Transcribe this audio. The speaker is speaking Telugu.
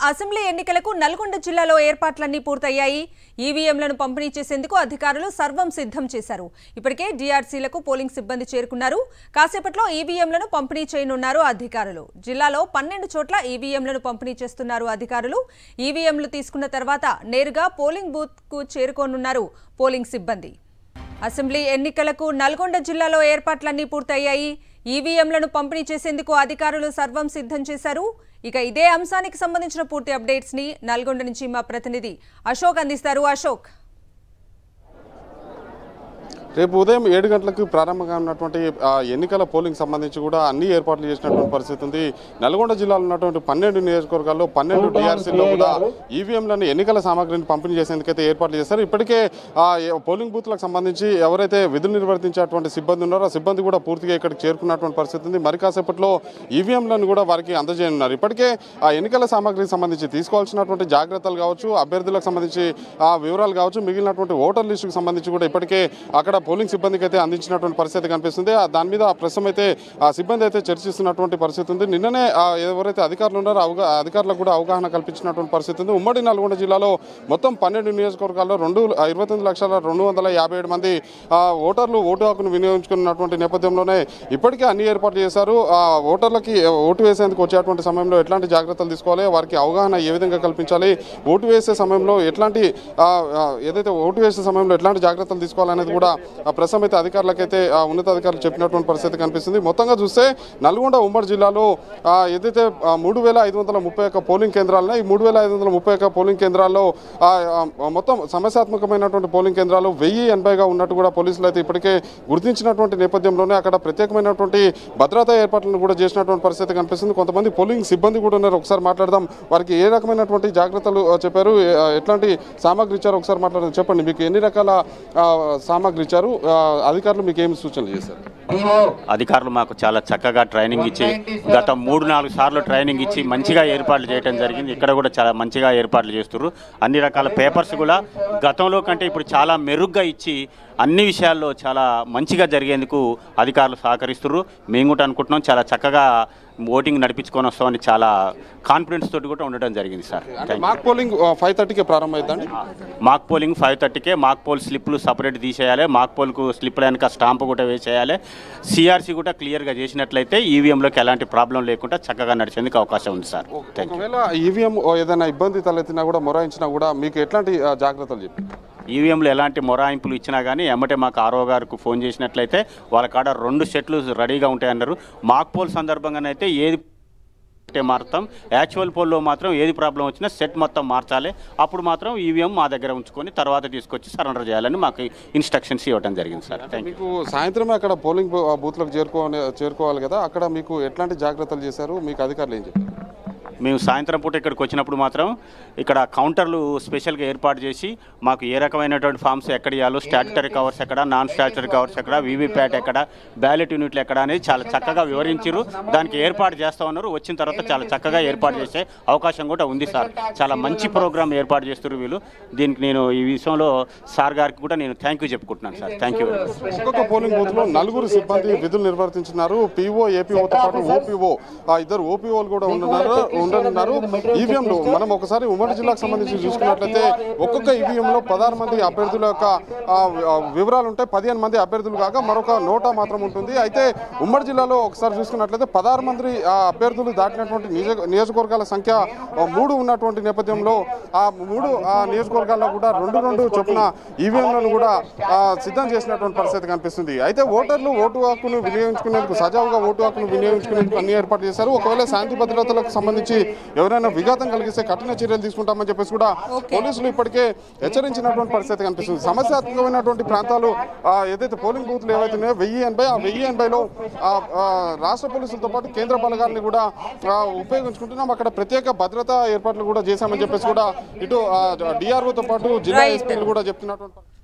అసెంబ్లీ ఎన్నికలకు నల్గొండ జిల్లాలో ఏర్పాట్లన్నీ పూర్తయ్యాయి ఈవీఎంలను పంపిణీ చేసేందుకు అధికారులు సర్వం సిద్ధం చేశారు ఇప్పటికే డీఆర్సీలకు పోలింగ్ సిబ్బంది చేరుకున్నారు కాసేపట్లో ఈవీఎంలను పంపిణీ చేయనున్నారు అధికారులు జిల్లాలో పన్నెండు చోట్ల ఈవీఎంలను పంపిణీ చేస్తున్నారు అధికారులు ఈవీఎంలు తీసుకున్న తర్వాత నేరుగా పోలింగ్ బూత్ కు చేరుకోనున్నారు పోలింగ్ సిబ్బంది అసెంబ్లీ ఎన్నికలకు నల్గొండ జిల్లాలో ఏర్పాట్లన్నీ పూర్తయ్యాయి ఈవీఎంలను పంపిణీ చేసేందుకు అధికారులు సర్వం సిద్ధం చేశారు ఇక ఇదే అంశానికి సంబంధించిన పూర్తి అప్డేట్స్ ని నల్గొండ నుంచి మా ప్రతినిధి అశోక్ అందిస్తారు అశోక్ రేపు ఉదయం ఏడు గంటలకు ప్రారంభంగా ఉన్నటువంటి ఆ, ఎన్నికల పోలింగ్ సంబంధించి కూడా అన్ని ఏర్పాట్లు చేసినటువంటి పరిస్థితి ఉంది నల్గొండ జిల్లాలో ఉన్నటువంటి పన్నెండు నియోజకవర్గాల్లో పన్నెండు డిఆర్సీల్లో కూడా ఈవీఎంలను ఎన్నికల సామాగ్రిని పంపిణీ చేసేందుకైతే ఏర్పాట్లు చేశారు ఇప్పటికే ఆ, ఏ- పోలింగ్ బూత్లకు సంబంధించి ఎవరైతే విధులు నిర్వర్తించేటువంటి సిబ్బంది ఉన్నారో ఆ సిబ్బంది కూడా పూర్తిగా ఇక్కడికి చేరుకున్నటువంటి పరిస్థితి ఉంది మరి కాసేపట్లో ఈవీఎంలను కూడా వారికి అందజేయనున్నారు ఇప్పటికే ఆ ఎన్నికల సామాగ్రికి సంబంధించి తీసుకోవాల్సినటువంటి జాగ్రత్తలు కావచ్చు అభ్యర్థులకు సంబంధించి ఆ వివరాలు కావచ్చు మిగిలినటువంటి ఓటర్ లిస్టుకు సంబంధించి కూడా ఇప్పటికే అక్కడ పోలింగ్ సిబ్బందికి అయితే అందించినటువంటి పరిస్థితి కనిపిస్తుంది ఆ దాని మీద ప్రస్తుతం అయితే ఆ సిబ్బంది అయితే చర్చిస్తున్నటువంటి పరిస్థితి ఉంది నిన్ననే ఆ ఎవరైతే అధికారులు ఉన్నారో అవగా అధికారులకు కూడా అవగాహన కల్పించినటువంటి పరిస్థితి ఉంది ఉమ్మడి నల్గొండ జిల్లాలో మొత్తం పన్నెండు నియోజకవర్గాల్లో రెండు ఆ, ఇరవై తొమ్మిది లక్షల రెండు వందల యాభై ఏడు మంది ఆ, ఓటర్లు ఓటు హక్కును వినియోగించుకున్నటువంటి నేపథ్యంలోనే ఇప్పటికే అన్ని ఏర్పాట్లు చేశారు ఆ ఓటర్లకి ఓటు వేసేందుకు వచ్చేటువంటి సమయంలో ఎట్లాంటి జాగ్రత్తలు తీసుకోవాలి వారికి అవగాహన ఏ విధంగా కల్పించాలి ఓటు వేసే సమయంలో ఎట్లాంటి ఆ, ఆ, ఏదైతే ఓటు వేసే సమయంలో ఎట్లాంటి జాగ్రత్తలు తీసుకోవాలనేది కూడా ఆ, ప్రస్తుతం అయితే అధికారులకైతే ఆ, ఉన్నతాధికారులు చెప్పినటువంటి పరిస్థితి కనిపిస్తుంది మొత్తంగా చూస్తే నల్గొండ ఉమ్మడి జిల్లాలో ఆ, ఏదైతే ఆ, మూడు వేల ఐదు వందల ముప్పై ఒక్క పోలింగ్ కేంద్రాలున్నాయి ఈ మూడు వేల ఐదు వందల ముప్పై ఒక్క పోలింగ్ కేంద్రాల్లో ఆ, ఆ, మొత్తం సమస్యాత్మకమైనటువంటి పోలింగ్ కేంద్రాలు వెయ్యి ఎనభైగా ఉన్నట్టు కూడా పోలీసులు అయితే ఇప్పటికే గుర్తించినటువంటి నేపథ్యంలోనే అక్కడ ప్రత్యేకమైనటువంటి భద్రతా ఏర్పాట్లను కూడా చేసినటువంటి పరిస్థితి కనిపిస్తుంది కొంతమంది పోలింగ్ సిబ్బంది కూడా ఉన్నారు ఒకసారి మాట్లాడదాం వారికి ఏ రకమైనటువంటి జాగ్రత్తలు ఆ, చెప్పారు ఏ- ఆ, ఎట్లాంటి సామాగ్రి ఇచ్చారు ఒకసారి మాట్లాడదాం చెప్పండి మీకు ఎన్ని రకాల ఆ, సామాగ్రి ఇచ్చారు ఆ, అధికారులు మీకు ఏమి సూచనలు చేశారు అధికారులు మాకు చాలా చక్కగా ట్రైనింగ్ ఇచ్చి గత మూడు నాలుగు సార్లు ట్రైనింగ్ ఇచ్చి మంచిగా ఏర్పాట్లు చేయడం జరిగింది ఇక్కడ కూడా చాలా మంచిగా ఏర్పాట్లు చేస్తున్నారు అన్ని రకాల పేపర్స్ కూడా గతంలో కంటే ఇప్పుడు చాలా మెరుగ్గా ఇచ్చి అన్ని విషయాల్లో చాలా మంచిగా జరిగేందుకు అధికారులు సహకరిస్తున్నారు మేము కూడా అనుకుంటున్నాం చాలా చక్కగా ఓటింగ్ నడిపించుకొని వస్తామని చాలా కాన్ఫిడెన్స్ తోటి కూడా ఉండడం జరిగింది సార్ అంటే మాక్ పోలింగ్ ఫైవ్ థర్టీకే ప్రారంభమైందండి మాక్ పోలింగ్ ఫైవ్ థర్టీకే మాక్ పోల్ స్లిప్లు సపరేట్ తీసేయాలి మాక్ పోల్కు స్లిప్ల వెనక స్టాంప్ కూడా వేసేయాలి సిఆర్సీ కూడా క్లియర్గా చేసినట్లయితే ఈవీఎంలోకి ఎలాంటి ప్రాబ్లం లేకుండా చక్కగా నడిచేందుకు అవకాశం ఉంది సార్ థ్యాంక్ యూ ఒకవేళ ఈవీఎం ఏదైనా ఇబ్బంది తలెత్తినా కూడా మొరాయించినా కూడా మీకు ఎట్లాంటి ఆ, జాగ్రత్తలు చెప్పి ఈవీఎంలో ఎలాంటి మొరాయింపులు ఇచ్చినా కానీ ఎమ్మటే మాకు ఆర్ఓ గారికి ఫోన్ చేసినట్లయితే వాళ్ళ కాడ రెండు సెట్లు రెడీగా ఉంటాయన్నారు మాక్ పోల్ సందర్భంగానైతే ఏది అంటే మారుతాం యాక్చువల్ పోల్లో మాత్రం ఏది ప్రాబ్లం వచ్చినా సెట్ మొత్తం మార్చాలి అప్పుడు మాత్రం ఈవీఎం మా దగ్గర ఉంచుకొని తర్వాత తీసుకొచ్చి సరెండర్ చేయాలని మాకు ఇన్స్ట్రక్షన్స్ ఇవ్వడం జరిగింది సార్ థ్యాంక్ యూ మీకు సాయంత్రమే అక్కడ పోలింగ్ బూ- బూత్లకు చేరుకో చేరుకోవాలి కదా అక్కడ మీకు ఎట్లాంటి జాగ్రత్తలు చేశారు మీకు అధికారులు ఏం చెప్పారు మేము సాయంత్రం పూట ఇక్కడికి వచ్చినప్పుడు మాత్రం ఇక్కడ కౌంటర్లు స్పెషల్గా ఏర్పాటు చేసి మాకు ఏ రకమైనటువంటి ఫామ్స్ ఎక్కడ ఇవ్వాలో స్టాట్యుటరీ కవర్స్ ఎక్కడ నాన్ స్టాట్యుటరీ కవర్స్ ఎక్కడ వీవీప్యాట్ ఎక్కడ బ్యాలెట్ యూనిట్లు ఎక్కడ అనేది చాలా చక్కగా వివరించారు దానికి ఏర్పాటు చేస్తా ఉన్నారు వచ్చిన తర్వాత చాలా చక్కగా ఏర్పాటు చేసే అవకాశం కూడా ఉంది సార్ చాలా మంచి ప్రోగ్రామ్ ఏర్పాటు చేస్తారు వీళ్ళు దీనికి నేను ఈ విషయంలో సార్ గారికి కూడా నేను థ్యాంక్ యూ చెప్పుకుంటున్నాను సార్ థ్యాంక్ యూ ఒక్కొక్క పోలింగ్ బూత్ లో నలుగురు సిబ్బంది విధులు నిర్వర్తించున్నారు పీఓ ఏపీఓతో పాటు ఓపీఓ ఆ ఇద్దరు ఓపీఓలు కూడా ఉండనున్నారు ఉండనున్నారు ఈవీఎంలు మనం ఒకసారి ఉమ్మడి జిల్లాకు సంబంధించి చూసుకున్నట్లయితే ఒక్కొక్క ఈవీఎం లో పదహారు మంది అభ్యర్థుల యొక్క ఆ, ఆ, వివరాలు ఉంటాయి పదిహేను మంది అభ్యర్థులు కాగా మరొక నోటా మాత్రం ఉంటుంది అయితే ఉమ్మడి జిల్లాలో ఒకసారి చూసుకున్నట్లయితే పదహారు మంది ఆ, అభ్యర్థులు దాటినటువంటి నియోజక నియోజకవర్గాల సంఖ్య ఆ, మూడు ఉన్నటువంటి నేపథ్యంలో ఆ మూడు ఆ నియోజకవర్గాల్లో కూడా రెండు రెండు చొప్పున ఈవీఎంలను కూడా ఆ, సిద్ధం చేసినటువంటి పరిస్థితి కనిపిస్తుంది అయితే ఓటర్లు ఓటు హక్కును వినియోగించుకునేందుకు సజావుగా ఓటు హక్కును వినియోగించుకునేందుకు అన్ని ఏర్పాటు చేశారు ఒకవేళ శాంతి భద్రతలకు సంబంధించి ఎవరైనా విఘాతం కలిగిస్తే కఠిన చర్యలు తీసుకుంటామని చెప్పేసి కూడా పోలీసులు ఇప్పటికే హెచ్చరించినటువంటి పరిస్థితి కనిపిస్తుంది సమస్యాత్మకమైనటువంటి ప్రాంతాలు ఆ, ఏదైతే పోలింగ్ బూత్లు ఏవైతే ఉన్నాయో వెయ్యి ఎనభై ఆ వెయ్యి ఎనభైలో ఆ, ఆ, రాష్ట్ర పోలీసులతో పాటు కేంద్ర బలగాల్ని కూడా ఆ, ఉపయోగించుకుంటున్నాం అక్కడ ప్రత్యేక భద్రతా ఏర్పాట్లు కూడా చేశామని చెప్పేసి కూడా ఇటు డిఆర్ఓతో పాటు జిల్లా Right. ఎస్పీలు కూడా చెప్తున్నటువంటి